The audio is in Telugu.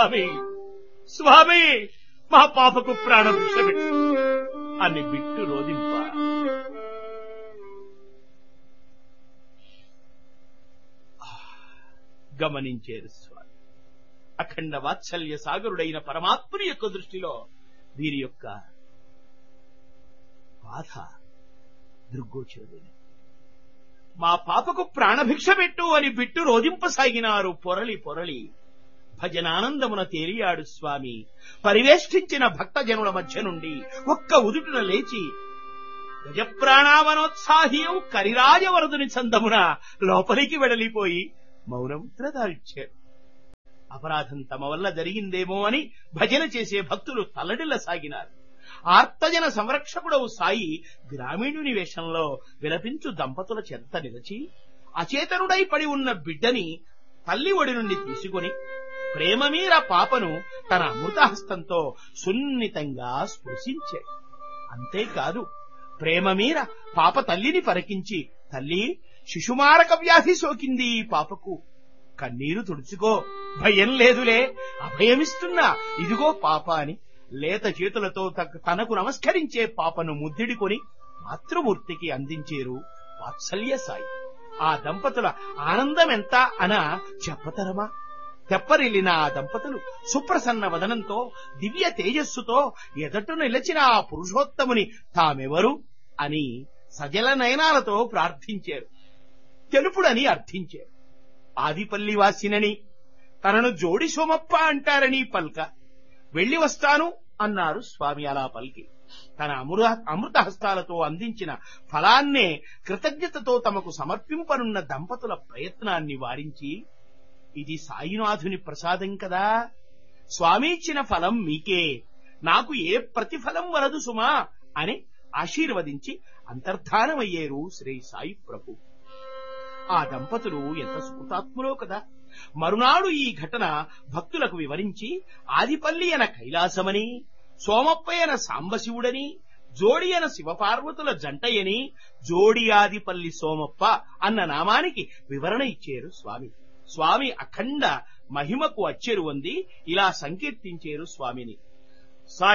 స్వామి స్వామి మా పాపకు ప్రాణభిక్ష పెట్టు అని బిట్టు రోదింప గమనించేరు స్వామి అఖండ వాత్సల్య సాగరుడైన పరమాత్ముని యొక్క దృష్టిలో వీరి యొక్క బాధ దృగ్గోచరుడైన మా పాపకు ప్రాణభిక్ష పెట్టు అని బిట్టు రోధింపసాగినారు పొరలి పొరలి భజనానందమున తేలియాడు స్వామి పరివేష్టించిన భక్తజనుల మధ్య నుండి ఒక్క ఉదుటున లేచి గజప్రాణావనోత్సాహ్యం కరిరాజవరదుని చందమున లోపలికి వెడలిపోయి మౌనముద్ర దాల్చారు అపరాధం తమ వల్ల జరిగిందేమో అని భజన చేసే భక్తులు తల్లడిల్లసాగినారు ఆర్తజన సంరక్షకుడవు సాయి గ్రామీణుని వేషంలో విలపించు దంపతుల చెంత నిలిచి అచేతనుడై పడి ఉన్న బిడ్డని తల్లి ఒడి నుండి తీసుకొని ప్రేమమీర పాపను తన అమృతహస్తంతో సున్నితంగా స్పృశించాడు అంతేకాదు ప్రేమమీర పాప తల్లిని పరికించి తల్లి శిశుమారక వ్యాధి సోకింది ఈ పాపకు కన్నీరు తుడుచుకో భయం లేదులే అభయమిస్తున్నా ఇదిగో పాప అని లేత చేతులతో తక్- తనకు నమస్కరించే పాపను ముద్దిడికొని మాతృమూర్తికి అందించేరు వాత్సల్య సాయి ఆ దంపతుల ఆనందం ఎంత అన చెప్పతరమా తెప్పరిల్లిన ఆ దంపతులు సుప్రసన్న వదనంతో దివ్య తేజస్సుతో ఎదట నిలచిన ఆ పురుషోత్తముని తామెవరు అని సజల నయనాలతో ప్రార్థించారు తెలుపుడని అర్థించారు ఆదిపల్లి వాసినని తనను జోడి సోమప్ప అంటారని పల్క వెళ్లి వస్తాను అన్నారు స్వామి అలా పలికి తన అమృత అమృత హస్తాలతో అందించిన ఫలాన్నే కృతజ్ఞతతో తమకు సమర్పింపనున్న దంపతుల ప్రయత్నాన్ని వారించి ఇది సాయినాథుని ప్రసాదం కదా స్వామి ఇచ్చిన ఫలం మీకే నాకు ఏ ప్రతిఫలం వలదు సుమా అని ఆశీర్వదించి అంతర్ధానమయ్యేరు శ్రీ సాయి ప్రభు ఆ దంపతులు ఎంత స్ఫుతాత్ములో కదా మరునాడు ఈ ఘటన భక్తులకు వివరించి ఆదిపల్లి అన కైలాసమని సోమప్పయన సాంబశివుడని జోడి అన శివపార్వతుల జంటయని జోడి ఆదిపల్లి సోమప్ప అన్న నామానికి వివరణ ఇచ్చారు స్వామి స్వామి అఖండ మహిమకు అచ్చెరు వంది ఇలా సంకీర్తించేరు స్వామిని సాయి